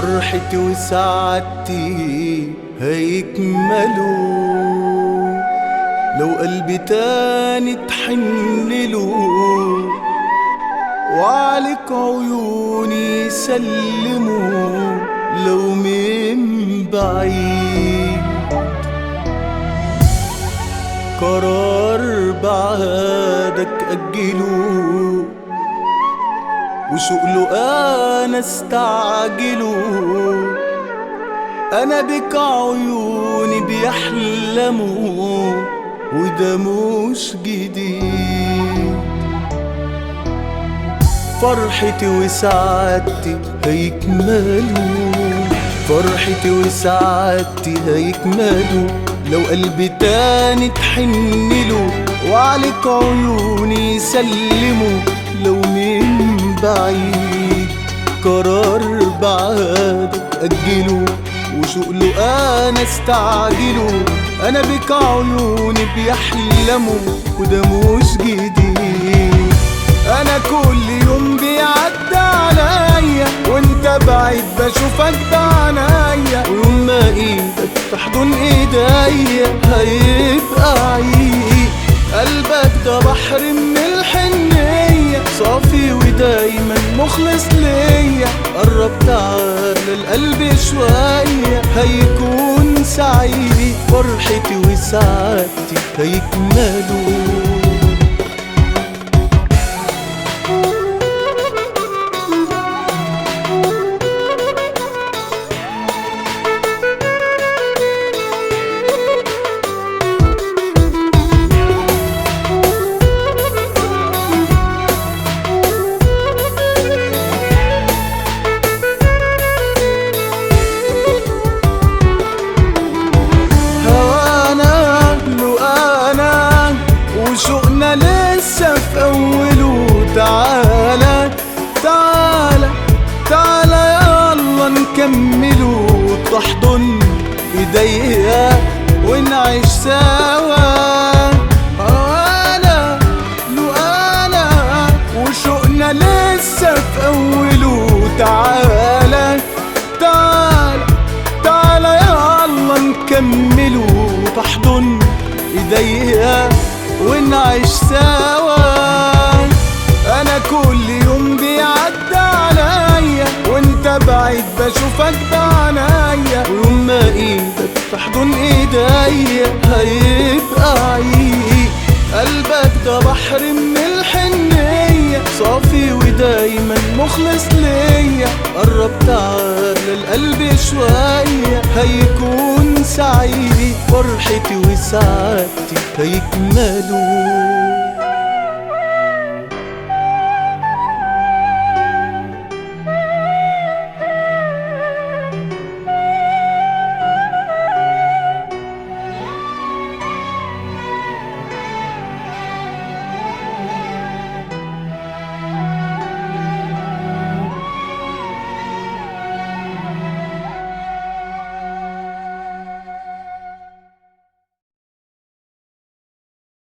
فرحتي وسعادتي هيكملوا لو قلبي تاني تحنله وعليك عيوني سلموا لو من بعيد قرار بعدك أجله وشغله أنا استعجله أنا بك عيوني بيحلموا وده مش جديد فرحتي وسعادتي هيكملوا فرحتي وسعادتي هيكملوا لو قلبي تاني تحنله وعليك عيوني يسلموا لو من بعيد قرار بعدك أجله وشغله أنا استعجله أنا بك عيوني بيحلموا وده مش جديد انا كل يوم بيعدي عليا وانت بعيد بشوفك بعنايا ويوم ما ايدك تحضن ايديا هيبقى عيد قلبك ده بحر من الحنية صافي ودايما مخلص ليا قرب تعالى القلب شوية هيكون سعيد فرحتي وسعادتي هيكملوا هوانا له انا وشوقنا لسه في اوله تعالى تعالى تعالى يلا نكمله تحضن ايديا ونعيش سوا هوانا له انا وشوقنا لسه في اوله تعالى تعالى تعالى يلا نكمله تحضن ايديا ونعيش سوا انا كل يوم بيعدي عليا وانت بعيد بشوفك بعنايا ويوم ما ايدك تحضن ايديا هيبقى عيد قلبك ده بحر من الحنية صافي ودايما مخلص ليا قرب تعالى القلب شوية هيكون سعيد فرحتي وسعادتي هيكملوا